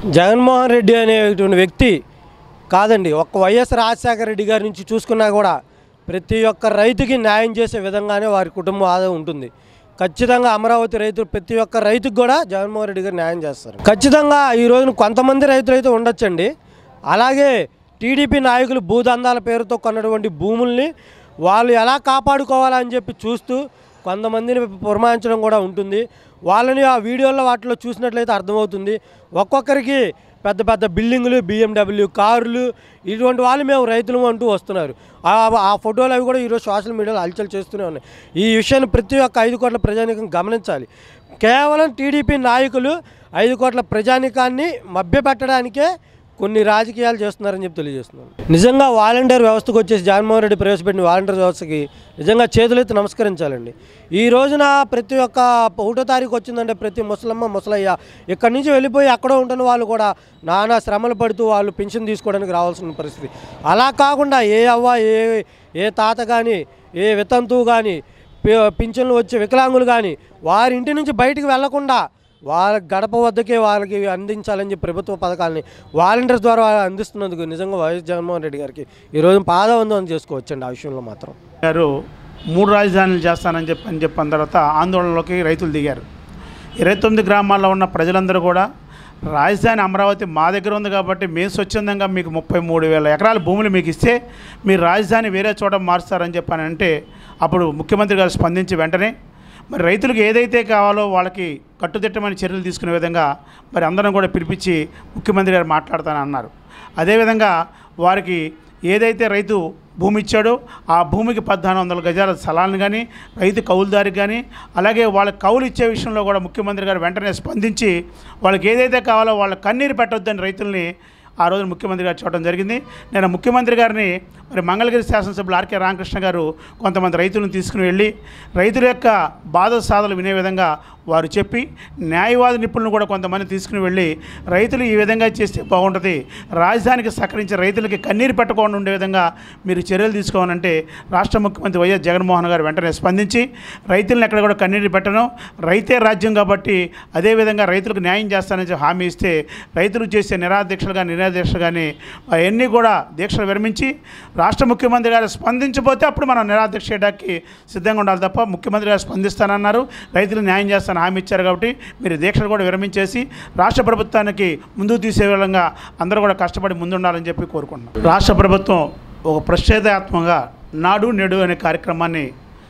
జగన్మోహన్ రెడ్డి అనేటువంటి వ్యక్తి కాదండి ఒక్క వైఎస్ రాజశేఖర రెడ్డి గారి నుంచి చూసుకున్నా కూడా ప్రతి ఒక్క రైతుకి న్యాయం చేసే విధంగానే వారి కుటుంబం ఆదాయం ఉంటుంది ఖచ్చితంగా అమరావతి రైతులు ప్రతి ఒక్క రైతుకు కూడా జగన్మోహన్ రెడ్డి గారు న్యాయం చేస్తారు ఖచ్చితంగా ఈ రోజున కొంతమంది రైతులు అయితే ఉండొచ్చండి అలాగే టీడీపీ నాయకులు భూదందాల పేరుతో కొన్నటువంటి భూముల్ని వాళ్ళు ఎలా కాపాడుకోవాలని చెప్పి చూస్తూ కొంతమందిని పురమాయించడం కూడా ఉంటుంది వాళ్ళని ఆ వీడియోల్లో వాటిలో చూసినట్లయితే అర్థమవుతుంది ఒక్కొక్కరికి పెద్ద పెద్ద బిల్డింగులు బిఎండబ్ల్యూ కార్లు ఇటువంటి వాళ్ళు మేము రైతులు అంటూ వస్తున్నారు ఆ- ఆ ఫోటోలు అవి కూడా ఈరోజు సోషల్ మీడియాలో హల్చల్ చేస్తూనే ఉన్నాయి ఈ విషయాన్ని ప్రతి ఒక్క ఐదు కోట్ల ప్రజానికం గమనించాలి కేవలం టీడీపీ నాయకులు ఐదు కోట్ల ప్రజానికాన్ని మభ్యపెట్టడానికే కొన్ని రాజకీయాలు చేస్తున్నారని చెప్పి తెలియజేస్తున్నాను నిజంగా వాలంటీర్ వ్యవస్థకు వచ్చేసి జగన్మోహన్ రెడ్డి ప్రవేశపెట్టిన వాలంటీర్ వ్యవస్థకి నిజంగా చేతులెత్తి నమస్కరించాలండి ఈ రోజున ప్రతి ఒక్క ఒకటో తారీఖు వచ్చిందంటే ప్రతి ముసలమ్మ ముసలయ్య ఇక్కడి నుంచి వెళ్ళిపోయి అక్కడో ఉంటున్న వాళ్ళు కూడా నానా శ్రమలు పడుతూ వాళ్ళు పెన్షన్ తీసుకోవడానికి రావాల్సిన పరిస్థితి అలా కాకుండా ఏ అవ్వ ఏ ఏ తాత కానీ ఏ వితంతువు కానీ పింఛన్లు వచ్చే వికలాంగులు కానీ వారి ఇంటి నుంచి బయటికి వెళ్లకుండా వాళ్ళ గడప వద్దకే వాళ్ళకి అందించాలని చెప్పి ప్రభుత్వ పథకాలని వాలంటీర్స్ ద్వారా అందిస్తున్నందుకు నిజంగా వైఎస్ జగన్మోహన్ రెడ్డి గారికి ఈరోజు పాదవందనం చేసుకోవచ్చండి ఆ విషయంలో మాత్రం గారు మూడు రాజధానులు చేస్తానని చెప్పి అని చెప్పిన తర్వాత ఆందోళనలోకి రైతులు దిగారు ఇరవై తొమ్మిది గ్రామాల్లో ఉన్న ప్రజలందరూ కూడా రాజధాని అమరావతి మా దగ్గర ఉంది కాబట్టి మేము స్వచ్ఛందంగా మీకు ముప్పై మూడు వేల ఎకరాల భూములు మీకు ఇస్తే మీరు రాజధాని వేరే చోట మారుస్తారని చెప్పని అంటే అప్పుడు ముఖ్యమంత్రి గారు స్పందించి వెంటనే మరి రైతులకు ఏదైతే కావాలో వాళ్ళకి కట్టుదిట్టమైన చర్యలు తీసుకునే విధంగా మరి అందరం కూడా పిలిపించి ముఖ్యమంత్రి గారు మాట్లాడతానని అన్నారు అదేవిధంగా వారికి ఏదైతే రైతు భూమి ఇచ్చాడో ఆ భూమికి పద్నాలుగు వందల గజాల స్థలాలను కానీ రైతు కౌలుదారికి కానీ అలాగే వాళ్ళ కౌలు ఇచ్చే విషయంలో కూడా ముఖ్యమంత్రి గారు వెంటనే స్పందించి వాళ్ళకి ఏదైతే కావాలో వాళ్ళ కన్నీరు పెట్టొద్దని రైతుల్ని ఆ రోజు ముఖ్యమంత్రి గారు చూడడం జరిగింది నేను ముఖ్యమంత్రి గారిని మరి మంగళగిరి శాసనసభ్యులు ఆర్కే రామకృష్ణ గారు కొంతమంది రైతులను తీసుకుని వెళ్ళి రైతుల యొక్క బాధ సాధలు వినే విధంగా వారు చెప్పి న్యాయవాద నిపుణులను కూడా కొంతమంది తీసుకుని వెళ్ళి రైతులు ఈ విధంగా చేస్తే బాగుంటుంది రాజధానికి సహకరించి రైతులకి కన్నీరు పెట్టకుండా ఉండే విధంగా మీరు చర్యలు తీసుకోవాలంటే రాష్ట్ర ముఖ్యమంత్రి వైఎస్ జగన్మోహన్ గారు వెంటనే స్పందించి రైతులను ఎక్కడ కూడా కన్నీరు పెట్టను రైతే రాజ్యం కాబట్టి అదేవిధంగా రైతులకు న్యాయం చేస్తానని చెప్పి హామీ ఇస్తే రైతులు చేసే నిరాదీక్షలు కానీ నిరాదీక్షలు కానీ అవన్నీ కూడా దీక్షలు విరమించి రాష్ట్ర ముఖ్యమంత్రి గారు స్పందించబోతే అప్పుడు మనం నిరాదీక్ష చేయడానికి సిద్ధంగా ఉండాలి తప్ప ముఖ్యమంత్రి గారు స్పందిస్తానన్నారు రైతులు న్యాయం చేస్తానని హామీ ఇచ్చారు కాబట్టి మీరు దీక్షలు కూడా విరమించేసి రాష్ట్ర ప్రభుత్వానికి ముందుకు తీసే విధంగా అందరూ కూడా కష్టపడి ముందుండాలని చెప్పి కోరుకుంటున్నాం రాష్ట్ర ప్రభుత్వం ఒక ప్రశ్చేదాత్మకంగా నాడు నేడు అనే కార్యక్రమాన్ని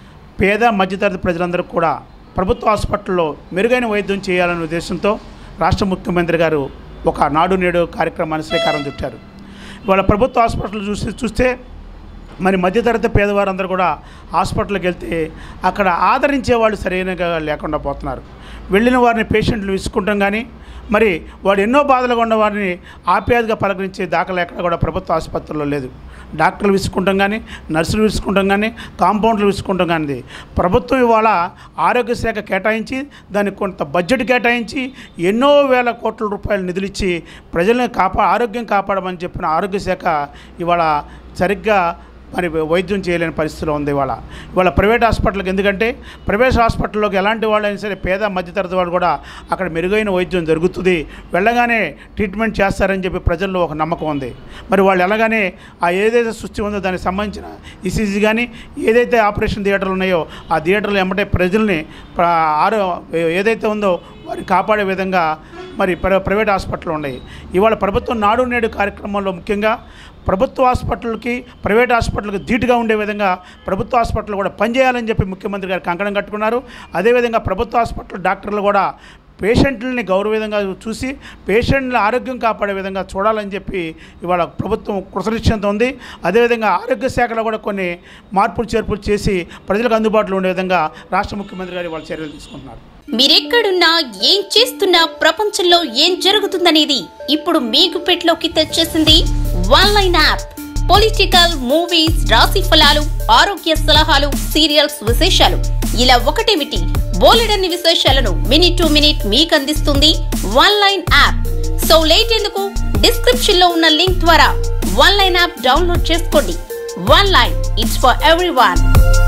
పేద మధ్యతరగతి ప్రజలందరూ కూడా ప్రభుత్వ హాస్పిటల్లో మెరుగైన వైద్యం చేయాలనే ఉద్దేశంతో రాష్ట్ర ముఖ్యమంత్రి గారు ఒక నాడు నేడు కార్యక్రమాన్ని శ్రీకారం చుట్టారు ఇవాళ ప్రభుత్వ హాస్పిటల్ చూసి చూస్తే మరి మధ్యతరగతి పేదవారందరూ కూడా హాస్పిటల్కి వెళ్తే అక్కడ ఆదరించే వాళ్ళు సరైనగా లేకుండా పోతున్నారు వెళ్ళిన వారిని పేషెంట్లు విసుకుంటాం కానీ మరి వాడు ఎన్నో బాధలుగా ఉన్న వారిని ఆప్యాయతగా పలకరించే దాఖలు ఎక్కడ కూడా ప్రభుత్వ ఆసుపత్రుల్లో లేదు డాక్టర్లు విసుకుంటాం కానీ నర్సులు విసుకుంటాం కానీ కాంపౌండ్లు విసుకుంటాం కానీ ప్రభుత్వం ఇవాళ ఆరోగ్య శాఖ కేటాయించి దానికి కొంత బడ్జెట్ కేటాయించి ఎన్నో వేల కోట్ల రూపాయలు నిధులు ఇచ్చి ప్రజల్ని కాపా ఆరోగ్యం కాపాడమని చెప్పిన ఆరోగ్య శాఖ ఇవాళ సరిగ్గా మరి వైద్యం చేయలేని పరిస్థితిలో ఉంది ఇవాళ ఇవాళ ప్రైవేట్ హాస్పిటల్కి ఎందుకంటే ప్రైవేట్ హాస్పిటల్లోకి ఎలాంటి వాళ్ళైనా సరే పేద మధ్యతరగతి వాళ్ళు కూడా అక్కడ మెరుగైన వైద్యం జరుగుతుంది వెళ్ళగానే ట్రీట్మెంట్ చేస్తారని చెప్పి ప్రజల్లో ఒక నమ్మకం ఉంది మరి వాళ్ళు వెళ్ళగానే ఆ ఏదైతే సృష్టి ఉందో దానికి సంబంధించిన ఈసీజీ కానీ ఏదైతే ఆపరేషన్ థియేటర్లు ఉన్నాయో ఆ థియేటర్లు ఎమ్మటే ప్రజల్ని ప్ర- ఆరో ఏదైతే ఉందో వారిని కాపాడే విధంగా మరి ప్ర- ప్రైవేట్ హాస్పిటల్ ఉన్నాయి ఇవాళ ప్రభుత్వం నాడు నేడు కార్యక్రమంలో ముఖ్యంగా ప్రభుత్వ హాస్పిటల్కి ప్రైవేట్ హాస్పిటల్కి ధీటుగా ఉండే విధంగా ప్రభుత్వ హాస్పిటల్ కూడా పనిచేయాలని చెప్పి ముఖ్యమంత్రి గారు కంకణం కట్టుకున్నారు అదేవిధంగా ప్రభుత్వ హాస్పిటల్ డాక్టర్లు కూడా పేషెంట్లని గౌరవంగా చూసి పేషెంట్ల ఆరోగ్యం కాపాడే విధంగా చూడాలని చెప్పి ఇవాళ ప్రభుత్వం కృతనిశ్చయంతో ఉంది అదేవిధంగా ఆరోగ్య శాఖలో కూడా కొన్ని మార్పులు చేర్పులు చేసి ప్రజలకు అందుబాటులో ఉండే విధంగా రాష్ట్ర ముఖ్యమంత్రి గారు ఇవాళ చర్యలు తీసుకుంటున్నారు మీరెక్కడున్నా ఏం చేస్తున్నా ప్రపంచంలో ఏం జరుగుతుందనేది ఇప్పుడు మీకు పెట్లోకి తెచ్చేసింది one line app political movies రాశి ఫలాలు ఆరోగ్య సలహాలు సీరియల్స్ విశేషాలు ఇలా ఒకటేమిటి బోలెడన్ని విశేషాలను మినిట్ టు మినిట్ మీకు అందిస్తుంది one line app so late ఎందుకు డిస్క్రిప్షన్ లో ఉన్న లింక్ ద్వారా వన్ లైన్ యాప్ డౌన్లోడ్ చేసుకోండి one line it's for every